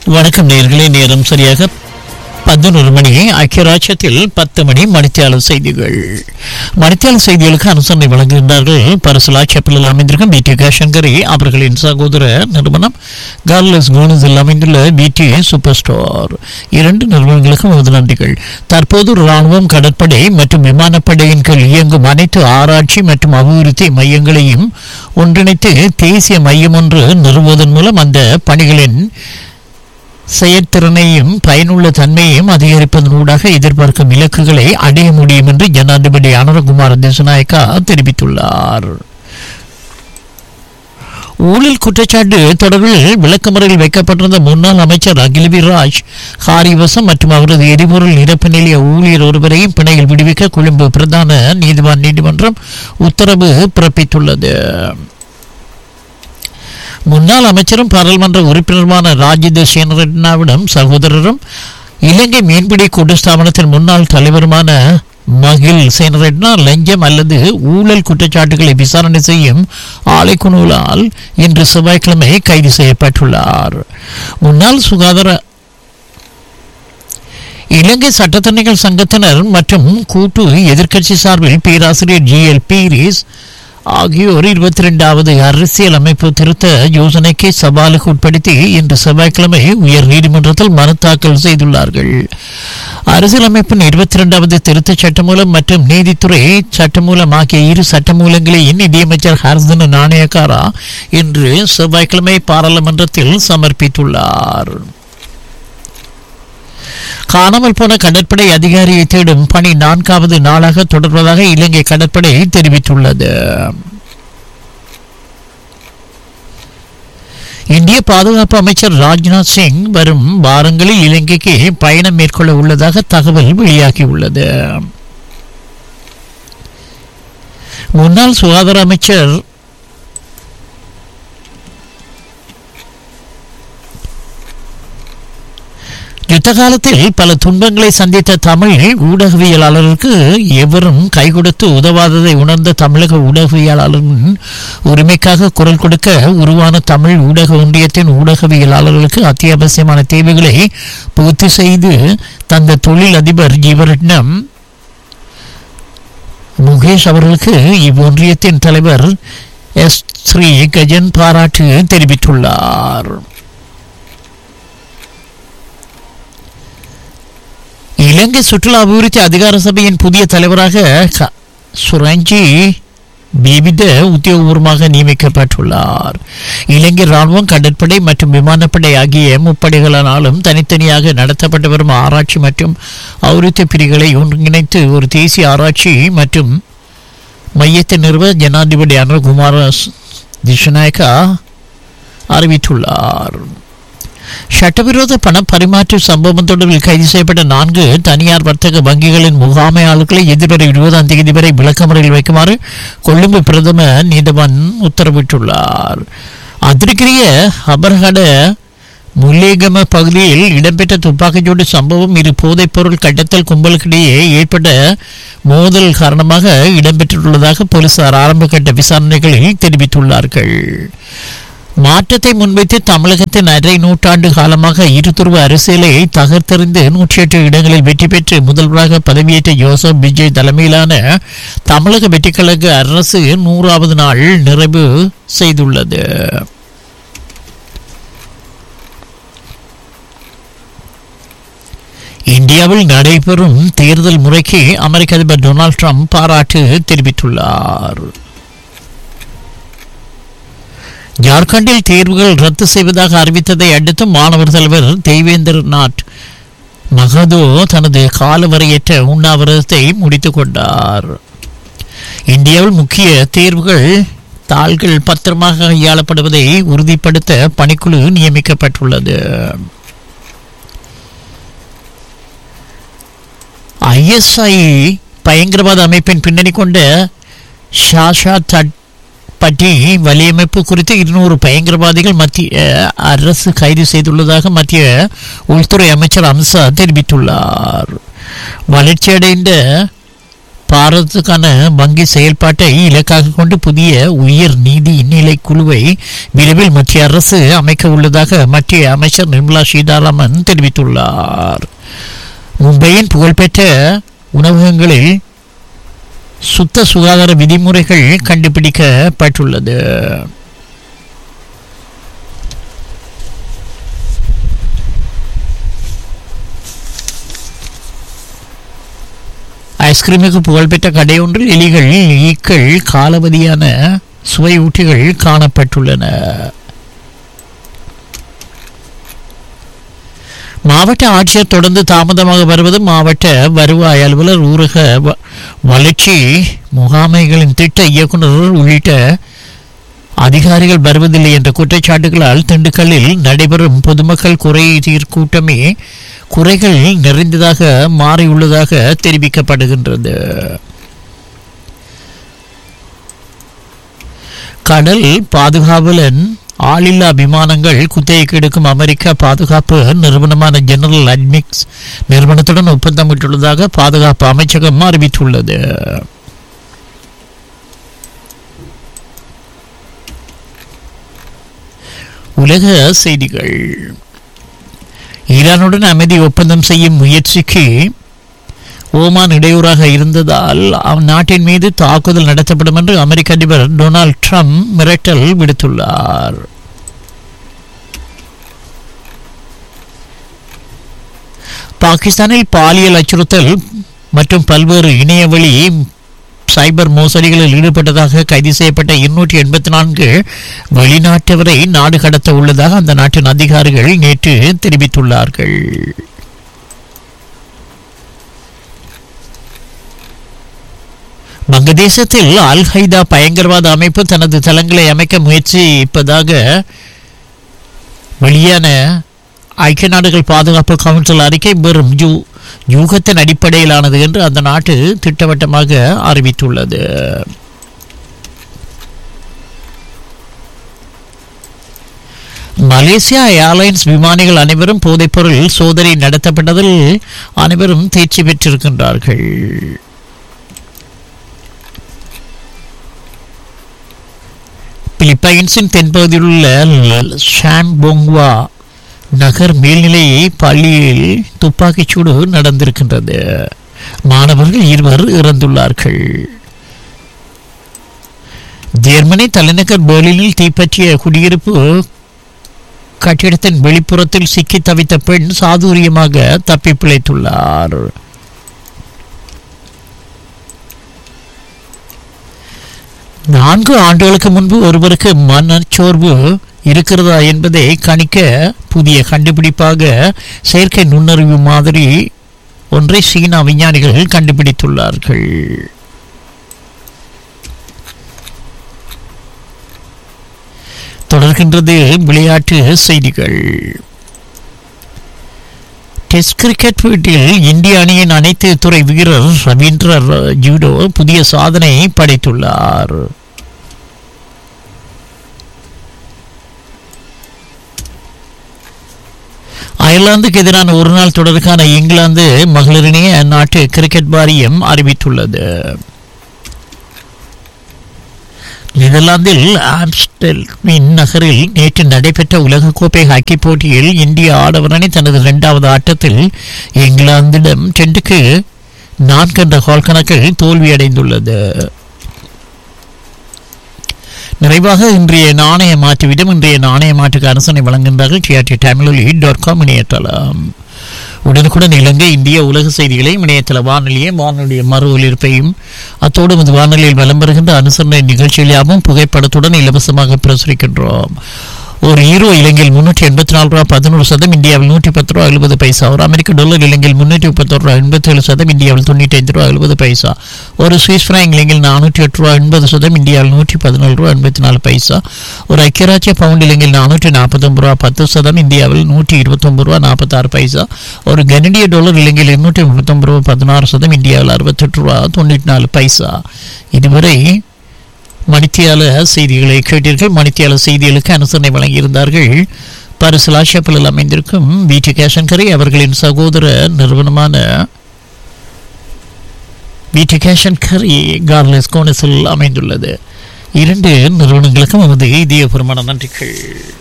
வணக்கம் நேர்களே நேரம் சரியாக பதினொரு மணி ஐக்கியராட்சத்தில் பத்து மணி மணித்தியாளர் செய்திகள் மணித்தியாளர் செய்திகளுக்கு அனுசரணை வழங்குகின்றார்கள் பரிசலா செப்பலில் அமைந்திருக்கும் பிடி கேஷங்கரி அவர்களின் சகோதர நிறுவனம் கார்லஸ் கோனஸில் அமைந்துள்ள பிடி சூப்பர் ஸ்டோர் இரண்டு நிறுவனங்களுக்கும் நமது நன்றிகள் தற்போது ராணுவம் கடற்படை மற்றும் விமானப்படையின் கீழ் இயங்கும் அனைத்து ஆராய்ச்சி மற்றும் அபிவிருத்தி மையங்களையும் ஒன்றிணைத்து தேசிய மையம் ஒன்று நிறுவுவதன் மூலம் அந்த பணிகளின் செயற்திறனையும் பயனுள்ள தன்மையையும் அதிகரிப்பதனூடாக எதிர்பார்க்கும் இலக்குகளை அடைய முடியும் என்று ஜனாதிபதி அனுரகுமார் திசுநாயக்கா தெரிவித்துள்ளார் ஊழல் குற்றச்சாட்டு தொடர்பில் விளக்கமறையில் வைக்கப்பட்டிருந்த முன்னாள் அமைச்சர் அகிலவி ராஜ் ஹாரிவசம் மற்றும் அவரது எரிபொருள் நிரப்பு நிலைய ஊழியர் ஒருவரையும் பிணையில் விடுவிக்க கொழும்பு பிரதான நீதிவான் நீதிமன்றம் உத்தரவு பிறப்பித்துள்ளது முன்னாள் அமைச்சரும் பாராளுமன்ற உறுப்பினருமான ராஜித சேனரட்னாவிடம் சகோதரரும் இலங்கை மீன்பிடி கூட்டு ஸ்தாபனத்தின் முன்னாள் தலைவருமான மகில் சேனரட்னா லஞ்சம் அல்லது ஊழல் குற்றச்சாட்டுகளை விசாரணை செய்யும் ஆலைக்குழுவால் இன்று செவ்வாய்க்கிழமை கைது செய்யப்பட்டுள்ளார் முன்னாள் சுகாதார இலங்கை சட்டத்தணிகள் சங்கத்தினர் மற்றும் கூட்டு எதிர்க்கட்சி சார்பில் பேராசிரியர் ஜி எல் பீரிஸ் ஆகியோர் இருபத்தி ரெண்டாவது அரசியல் அமைப்பு திருத்த யோசனைக்கு சவாலுக்கு உட்படுத்தி இன்று செவ்வாய்க்கிழமை உயர் நீதிமன்றத்தில் மனு தாக்கல் செய்துள்ளார்கள் அரசியலமைப்பின் இருபத்தி இரண்டாவது திருத்த சட்டமூலம் மற்றும் நீதித்துறை சட்டமூலம் ஆகிய இரு சட்டமூலங்களை நிதியமைச்சர் ஹர்சன் நாணயக்காரா இன்று செவ்வாய்க்கிழமை பாராளுமன்றத்தில் சமர்ப்பித்துள்ளார் காணாமல் போன கடற்படை அதிகாரியை தேடும் பணி நான்காவது நாளாக தொடர்வதாக இலங்கை கடற்படை தெரிவித்துள்ளது இந்திய பாதுகாப்பு அமைச்சர் ராஜ்நாத் சிங் வரும் வாரங்களில் இலங்கைக்கு பயணம் மேற்கொள்ள உள்ளதாக தகவல் வெளியாகியுள்ளது முன்னாள் சுகாதார அமைச்சர் யுத்த காலத்தில் பல துன்பங்களை சந்தித்த தமிழ் ஊடகவியலாளருக்கு எவரும் கை கொடுத்து உதவாததை உணர்ந்த தமிழக ஊடகவியலாளரின் உரிமைக்காக குரல் கொடுக்க உருவான தமிழ் ஊடக ஒன்றியத்தின் ஊடகவியலாளர்களுக்கு அத்தியாவசியமான தேவைகளை பூர்த்தி செய்து தந்த தொழில் அதிபர் ஜீவரட்னம் முகேஷ் அவர்களுக்கு இவ்வொன்றியத்தின் தலைவர் எஸ் ஸ்ரீ கஜன் பாராட்டு தெரிவித்துள்ளார் இலங்கை சுற்றுலா அபிவிருத்தி அதிகார சபையின் புதிய தலைவராக க- சுரஞ்சி பிபித உத்தியோகபூர்வமாக நியமிக்கப்பட்டுள்ளார் இலங்கை ராணுவம் கடற்படை மற்றும் விமானப்படை ஆகிய முப்படைகளாலும் தனித்தனியாக நடத்தப்பட்டு வரும் ஆராய்ச்சி மற்றும் அபிவிருத்தி பிரிவுகளை ஒருங்கிணைத்து ஒரு தேசிய ஆராய்ச்சி மற்றும் மையத்தை நிறுவ ஜனாதிபதி அனுகுமார திஷநாயக்கா அறிவித்துள்ளார் சட்டவிரோத பண பரிமாற்ற சம்பவம் தொடர்பில் கைது செய்யப்பட்ட நான்கு தனியார் வர்த்தக வங்கிகளின் முகாமையாளர்களை எதிர்வரை இருபதாம் தேதி வரை விளக்கமறையில் வைக்குமாறு கொழும்பு பிரதம நீதவான் உத்தரவிட்டுள்ளார் அதிருக்கிய அபர்ஹட முல்லேகம பகுதியில் இடம்பெற்ற துப்பாக்கிச்சூடு சம்பவம் இரு போதைப்பொருள் கடத்தல் கும்பலுக்கிடையே ஏற்பட்ட மோதல் காரணமாக இடம்பெற்றுள்ளதாக போலீசார் ஆரம்பகட்ட விசாரணைகளில் தெரிவித்துள்ளார்கள் மாற்றத்தை முன்வைத்து தமிழகத்தின் அரை நூற்றாண்டு காலமாக இருதுருவ அரசியலை தகர்த்தெறிந்து நூற்றி எட்டு இடங்களில் வெற்றி பெற்று முதல்வராக பதவியேற்ற ஜோசப் விஜய் தலைமையிலான தமிழக வெற்றிக்கழக அரசு நூறாவது நாள் நிறைவு செய்துள்ளது இந்தியாவில் நடைபெறும் தேர்தல் முறைக்கு அமெரிக்க அதிபர் டொனால்ட் ட்ரம்ப் பாராட்டு தெரிவித்துள்ளார் ஜார்க்கண்டில் தேர்வுகள் ரத்து செய்வதாக அறிவித்ததை அடுத்து மாணவர் தலைவர் தேவேந்திர நாத் மகதோ தனது காலவரையற்ற உண்ணாவிரதத்தை முடித்துக் கொண்டார் இந்தியாவில் முக்கிய தேர்வுகள் தாள்கள் பத்திரமாக கையாளப்படுவதை உறுதிப்படுத்த பணிக்குழு நியமிக்கப்பட்டுள்ளது ஐஎஸ்ஐ பயங்கரவாத அமைப்பின் பின்னணி கொண்ட ஷாஷா தட் பற்றி வலையமைப்பு குறித்து இருநூறு பயங்கரவாதிகள் மத்திய அரசு கைது செய்துள்ளதாக மத்திய உள்துறை அமைச்சர் அம்சா தெரிவித்துள்ளார் வளர்ச்சியடைந்த பாரதத்துக்கான வங்கி செயல்பாட்டை இலக்காக கொண்டு புதிய உயர் நீதி நிலை குழுவை விரைவில் மத்திய அரசு அமைக்க உள்ளதாக மத்திய அமைச்சர் நிர்மலா சீதாராமன் தெரிவித்துள்ளார் மும்பையின் புகழ்பெற்ற உணவகங்களில் சுத்த சுகாதார விதிமுறைகள் கண்டுபிடிக்கப்பட்டுள்ளது ஐஸ்கிரீமுக்கு புகழ்பெற்ற கடை ஒன்றில் எலிகள் ஈக்கள் காலவதியான சுவை ஊட்டிகள் காணப்பட்டுள்ளன மாவட்ட ஆட்சியர் தொடர்ந்து தாமதமாக வருவது மாவட்ட வருவாய் அலுவலர் ஊரக வ- வளர்ச்சி முகாமைகளின் திட்ட இயக்குநர் உள்ளிட்ட அதிகாரிகள் வருவதில்லை என்ற குற்றச்சாட்டுகளால் திண்டுக்கல்லில் நடைபெறும் பொதுமக்கள் குறை தீர் கூட்டமே குறைகள் நிறைந்ததாக மாறியுள்ளதாக தெரிவிக்கப்படுகின்றது கடல் பாதுகாவலன் ஆளில்லா விமானங்கள் குத்தகைக்கு எடுக்கும் அமெரிக்க பாதுகாப்பு நிறுவனமான ஜெனரல் அட்மிக்ஸ் நிறுவனத்துடன் ஒப்பந்தமிட்டுள்ளதாக பாதுகாப்பு அமைச்சகம் அறிவித்துள்ளது உலக செய்திகள் ஈரானுடன் அமைதி ஒப்பந்தம் செய்யும் முயற்சிக்கு ஓமான் இடையூறாக இருந்ததால் அந்நாட்டின் மீது தாக்குதல் நடத்தப்படும் என்று அமெரிக்க அதிபர் டொனால்ட் ட்ரம்ப் மிரட்டல் விடுத்துள்ளார் பாகிஸ்தானில் பாலியல் அச்சுறுத்தல் மற்றும் பல்வேறு இணையவழி சைபர் மோசடிகளில் ஈடுபட்டதாக கைது செய்யப்பட்ட இருநூற்றி எண்பத்தி நான்கு வெளிநாட்டவரை நாடு கடத்த உள்ளதாக அந்த நாட்டின் அதிகாரிகள் நேற்று தெரிவித்துள்ளார்கள் வங்கதேசத்தில் அல் ஹைதா பயங்கரவாத அமைப்பு தனது தளங்களை அமைக்க முயற்சிப்பதாக வெளியான ஐக்கிய நாடுகள் பாதுகாப்பு கவுன்சில் அறிக்கை வெறும் யூ யூகத்தின் அடிப்படையிலானது என்று அந்த நாட்டு திட்டவட்டமாக அறிவித்துள்ளது மலேசியா ஏர்லைன்ஸ் விமானிகள் அனைவரும் போதைப்பொருள் சோதனை நடத்தப்பட்டதில் அனைவரும் தேர்ச்சி பெற்றிருக்கின்றார்கள் பிலிப்பைன்ஸின் தென்பகுதியில் உள்ள ஷாம்போங்வா நகர் மேல்நிலை பள்ளியில் துப்பாக்கிச்சூடு நடந்திருக்கின்றது மாணவர்கள் இருவர் இறந்துள்ளார்கள் ஜெர்மனி தலைநகர் பெர்லினில் தீப்பற்றிய குடியிருப்பு கட்டிடத்தின் வெளிப்புறத்தில் சிக்கி தவித்த பெண் சாதுரியமாக தப்பி பிழைத்துள்ளார் நான்கு ஆண்டுகளுக்கு முன்பு ஒருவருக்கு மனச்சோர்வு இருக்கிறதா என்பதை கணிக்க புதிய கண்டுபிடிப்பாக செயற்கை நுண்ணறிவு மாதிரி ஒன்றை சீனா விஞ்ஞானிகள் கண்டுபிடித்துள்ளார்கள் தொடர்கின்றது விளையாட்டு செய்திகள் டெஸ்ட் கிரிக்கெட் வீட்டில் இந்திய அணியின் அனைத்து துறை வீரர் ரவீந்திர ஜூடோ புதிய சாதனை படைத்துள்ளார் அயர்லாந்துக்கு எதிரான ஒருநாள் தொடருக்கான இங்கிலாந்து மகளிரினை அந்நாட்டு கிரிக்கெட் வாரியம் அறிவித்துள்ளது நெதர்லாந்தில் ஆம்ஸ்டெல்வின் நகரில் நேற்று நடைபெற்ற உலகக்கோப்பை ஹாக்கி போட்டியில் இந்திய ஆடவர் அணி தனது இரண்டாவது ஆட்டத்தில் இங்கிலாந்திடம் சென்றுக்கு நான்கு என்ற கோல் கணக்கில் தோல்வியடைந்துள்ளது நிறைவாக இன்றைய நாணய மாற்று விதம் இன்றைய நாணய மாற்றுக்கு அரசனை வழங்குகின்றார்கள் டிஆர்டி தமிழொலி டாட் காம் இணையதளம் உடனுக்குடன் இலங்கை இந்திய உலக செய்திகளை இணையதள வானொலியை வானொலிய மறு ஒலிபரப்பையும் அத்தோடு இந்த வானொலியில் வலம் வருகின்ற அனுசரணை நிகழ்ச்சிகளாகவும் புகைப்படத்துடன் இலவசமாக பிரசுரிக்கின்றோம் ஒரு ஈரோ இலங்கையில் முன்னூற்றி எண்பத்தி நாலு ரூபா பதினோரு சதம் இந்தியாவில் நூற்றி பத்து ரூபா எழுபது பைசா ஒரு அமெரிக்க டாலர் இலங்கையில் முன்னூற்றி முப்பத்தொரு ரூபா எண்பத்தேழு சதம் இந்தியாவில் தொண்ணூற்றி ஐந்து ரூபா எழுபது பைசா ஒரு சுவிஸ் ஃப்ராங்க் இலங்கையில் நானூற்றி எட்டு ரூபா எண்பது சதம் இந்தியாவில் நூற்றி பதினாலு ரூபா எண்பத்தி நாலு பைசா ஒரு ஐக்கியராட்சிய பவுண்ட் இலங்கையில் நானூற்றி நாற்பத்தொம்பது ரூபா பத்து சதம் இந்தியாவில் நூற்றி இருபத்தொம்பது ரூபா நாற்பத்தாறு பைசா ஒரு கனடிய டாலர் இலங்கையில் இருநூற்றி முப்பத்தொம்பது ரூபா பதினாறு சதம் இந்தியாவில் அறுபத்தெட்டு ரூபா தொண்ணூற்றி நாலு பைசா இதுவரை மணித்தியால செய்திகளை கேட்டீர்கள் மணித்தியால செய்திகளுக்கு அனுசரணை வழங்கியிருந்தார்கள் பரிசலாஷப்பில் அமைந்திருக்கும் வீட்டு கேஷன்கரை அவர்களின் சகோதர நிறுவனமான பிடி கேஷ் அண்ட் கரி கார்லெஸ் கோனஸில் அமைந்துள்ளது இரண்டு நிறுவனங்களுக்கும் நமது இதயபூர்வமான நன்றிகள்